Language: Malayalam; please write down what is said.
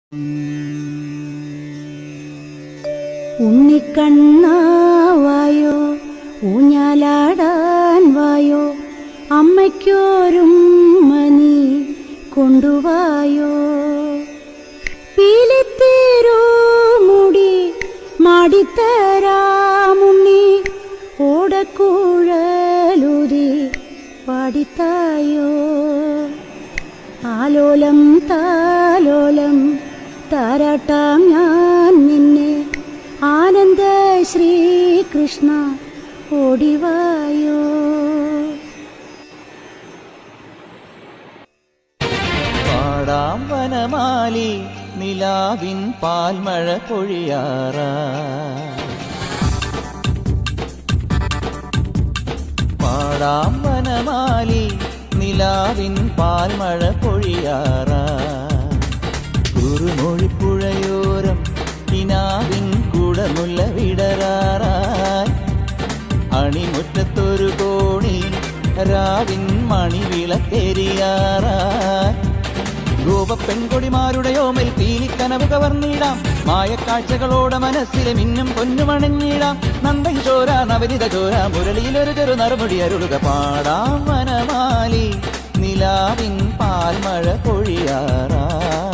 ഉണ്ണിക്കണ്ണാവായോ ഊഞ്ഞാലാടാൻ വായോ അമ്മയ്ക്കോരും മണി കൊണ്ടുവായോ പീലിത്തേരോ മുടി മാടിത്തരാമുണ്ണി ഓടക്കുഴലുതി പാടിത്തായോ ആലോലം താലോലം താരാട്ടാം ഞാൻ നിന്നെ ആനന്ദ ശ്രീകൃഷ്ണ ഓടിവായോ പാടാം വനമാലി നിലാവിൻ പാൽമഴ പൊഴിയാറ പാടാം വനമാലി നിലാവിൻ പാൽമഴ പൊഴിയാറ കുറുമൊഴിപ്പുഴയോരം കിനാവിൻ കുടമുല്ല വിടരാറായി അണിമുറ്റത്തൊരു കോണി രാവിൻ മണിവിളക്കെരിയാറായി ഗോപ പെൺകൊടിമാരുടെ ഓമൽ പീലിക്കനവ് കവർന്നിടാം മായക്കാഴ്ചകളോടെ മനസ്സിലെ മിന്നും പൊന്നുമണഞ്ഞിടാം നന്ദൻ ചോര നവനിത ചോര മുരളിയിലൊരു ചെറു നറുമുടി അരുളുക പാടാം വനമാലി നിലാവിൻ പാൽമഴ പൊഴിയാറാ